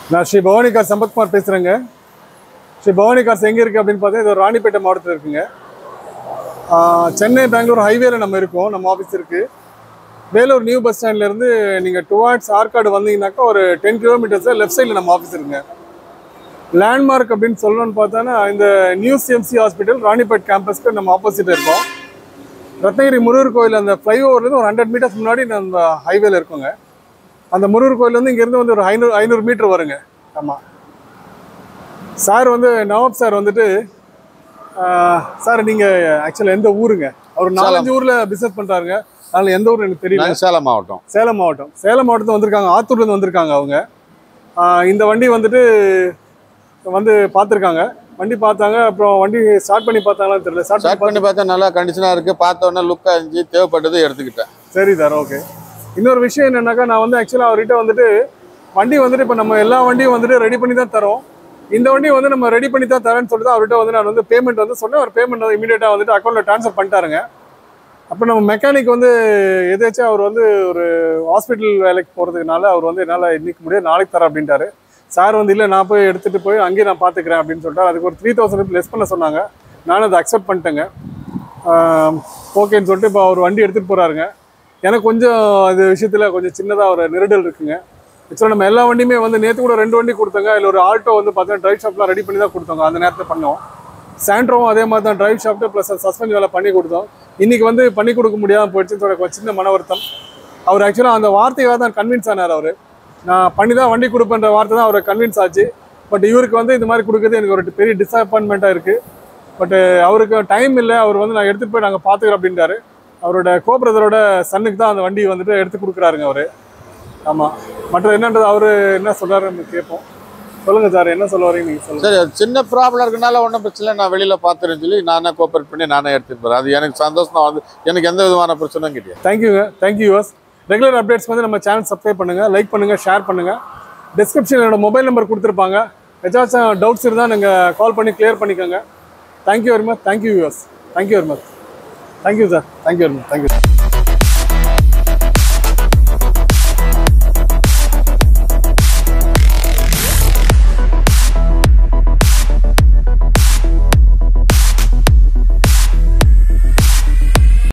நான் ஸ்ரீ பவானி கார் சம்பத்குமார் பேசுகிறேங்க ஸ்ரீ பவானி கார்ஸ் எங்கே இருக்குது அப்படின்னு பார்த்தா இது ஒரு ராணிப்பேட்டை மாவட்டத்தில் இருக்குங்க ஆஹ் சென்னை பெங்களூர் ஹைவேல நம்ம இருக்கோம் நம்ம ஆஃபீஸ் இருக்குது வேலூர் நியூ பஸ் ஸ்டாண்ட்லேருந்து நீங்கள் டுவார்ட்ஸ் ஆற்காடு வந்தீங்கன்னாக்கா ஒரு டென் கிலோமீட்டர்ஸில் லெஃப்ட் சைடில் நம்ம ஆஃபீஸ் இருக்குங்க லேண்ட்மார்க் அப்படின்னு சொல்லணும்னு பார்த்தோன்னா இந்த நியூ சிஎம்சி ஹாஸ்பிட்டல் ராணிப்பேட் கேம்பஸ்க்கு நம்ம ஆப்போசிட் இருக்கோம் ரத்னகிரி முருகர் கோயில் அந்த ஃப்ளைஓவர்லேருந்து ஒரு ஹண்ட்ரட் மீட்டர்ஸ் முன்னாடி நம்ம ஹைவேல இருக்கோங்க அந்த முருகர் கோயிலேருந்து இங்கேருந்து வந்து ஒரு ஐநூறு ஐநூறு மீட்டர் வருங்க ஆமாம் சார் வந்து நவாப் சார் வந்துட்டு ஆஹ், சார் நீங்கள் ஆக்சுவலாக எந்த ஊருங்க அவர் நாலஞ்சு ஊரில் பிஸ்னஸ் பண்ணுறாருங்க அதனால் எந்த ஊர் எனக்கு தெரியல நாங்கள் சேலம் மாவட்டம் சேலம் மாவட்டம் சேலம் மாவட்டத்தில் வந்திருக்காங்க ஆத்தூர்லேருந்து வந்திருக்காங்க அவங்க ஆஹ், இந்த வண்டி வந்துட்டு வந்து பார்த்துருக்காங்க வண்டி பார்த்தாங்க அப்புறம் வண்டி ஸ்டார்ட் பண்ணி பார்த்தாங்களான்னு தெரியல ஸ்டார்ட் ஸ்டார்ட் பண்ணி பார்த்தா நல்லா கண்டிஷனாக இருக்குது பார்த்த உடனே லுக்காக இருந்துச்சு தேவைப்பட்டது எடுத்துக்கிட்டேன் சரி சார் ஓகே இன்னொரு விஷயம் என்னன்னாக்கா நான் வந்து ஆக்சுவலாக அவர்கிட்ட வந்துட்டு வண்டி வந்துட்டு இப்போ நம்ம எல்லா வண்டியும் வந்துட்டு ரெடி பண்ணி தான் தரோம் இந்த வண்டி வந்து நம்ம ரெடி பண்ணி தான் தரேன்னு சொல்லிட்டு அவர்கிட்ட வந்து நான் வந்து பேமெண்ட் வந்து சொன்னேன் அவர் பேமெண்ட் வந்து இமீடியட்டாக வந்துட்டு அக்கௌண்ட்டில் ட்ரான்ஸ்ஃபர் பண்ணிட்டாருங்க அப்போ நம்ம மெக்கானிக் வந்து எதாச்சும் அவர் வந்து ஒரு ஹாஸ்பிட்டல் வேலைக்கு போகிறதுனால அவர் வந்து என்னால் இன்னைக்கு முடியாது நாளைக்கு தரேன் அப்படின்ட்டாரு சார் வந்து இல்லை நான் போய் எடுத்துகிட்டு போய் அங்கேயே நான் பார்த்துக்கிறேன் அப்படின்னு சொல்லிட்டு அதுக்கு ஒரு த்ரீ தௌசண்ட் லெஸ் பண்ண சொன்னாங்க நானும் அதை அக்செப்ட் பண்ணிட்டேங்க ஓகேன்னு சொல்லிட்டு இப்போ அவர் வண்டி எடுத்துகிட்டு போகிறாருங்க எனக்கு கொஞ்சம் இது விஷயத்தில் கொஞ்சம் சின்னதாக ஒரு நெருடல் இருக்குங்க ஆக்சுவலாக நம்ம எல்லா வண்டியுமே வந்து நேற்று கூட ரெண்டு வண்டி கொடுத்தாங்க இல்லை ஒரு ஆல்டோ வந்து பார்த்தா டிரைவ் ஷாப்லாம் ரெடி பண்ணி தான் கொடுத்தாங்க அந்த நேரத்தில் பண்ணோம் சாண்ட்ரோவும் அதே மாதிரி தான் டிரைவ் ஷாப்ட்டு ப்ளஸ் சஸ்பெண்ட் வேலை பண்ணி கொடுத்தோம் இன்னைக்கு வந்து பண்ணி கொடுக்க முடியாமல் போயிடுச்சுன்னு சொல்லி கொஞ்சம் சின்ன மன வருத்தம் அவர் ஆக்சுவலாக அந்த வார்த்தையாக தான் கன்வின்ஸ் ஆனார் அவர் நான் பண்ணி தான் வண்டி கொடுப்பேன்ற வார்த்தை தான் அவரை கன்வின்ஸ் ஆச்சு பட் இவருக்கு வந்து இந்த மாதிரி கொடுக்குறது எனக்கு ஒரு பெரிய டிசப்பாயின்மெண்ட்டாக இருக்குது பட் அவருக்கு டைம் இல்லை அவர் வந்து நான் எடுத்துகிட்டு போய் நாங்கள் பார்த்துக்கிறோம் அப்படின்றாரு அவரோட கோ பிரதரோட சன்னுக்கு தான் அந்த வண்டி வந்துட்டு எடுத்து கொடுக்குறாருங்க அவர் ஆமாம் மற்ற என்னன்றது அவர் என்ன சொல்கிறாரு நம்ம கேட்போம் சொல்லுங்கள் சார் என்ன சொல்ல வரீங்க நீங்கள் சொல்லுங்கள் சரி அது சின்ன ப்ராப்ளம் இருக்கனால ஒன்றும் பிரச்சனை இல்லை நான் வெளியில் பார்த்துறேன்னு சொல்லி நானே கோஆப்ரேட் பண்ணி நானே எடுத்துகிட்டு போகிறேன் அது எனக்கு சந்தோஷம் தான் வந்து எனக்கு எந்த விதமான பிரச்சனையும் கிடையாது தேங்க்யூங்க தேங்க்யூ யூஸ் ரெகுலர் அப்டேட்ஸ் வந்து நம்ம சேனல் சப்ஸ்கிரைப் பண்ணுங்கள் லைக் பண்ணுங்கள் ஷேர் பண்ணுங்கள் டிஸ்கிரிப்ஷனில் என்னோட மொபைல் நம்பர் கொடுத்துருப்பாங்க ஏதாச்சும் டவுட்ஸ் இருந்தால் நீங்கள் கால் பண்ணி கிளியர் பண்ணிக்கோங்க thank you very much thank you use thank you very much thank you sir thank you very much thank you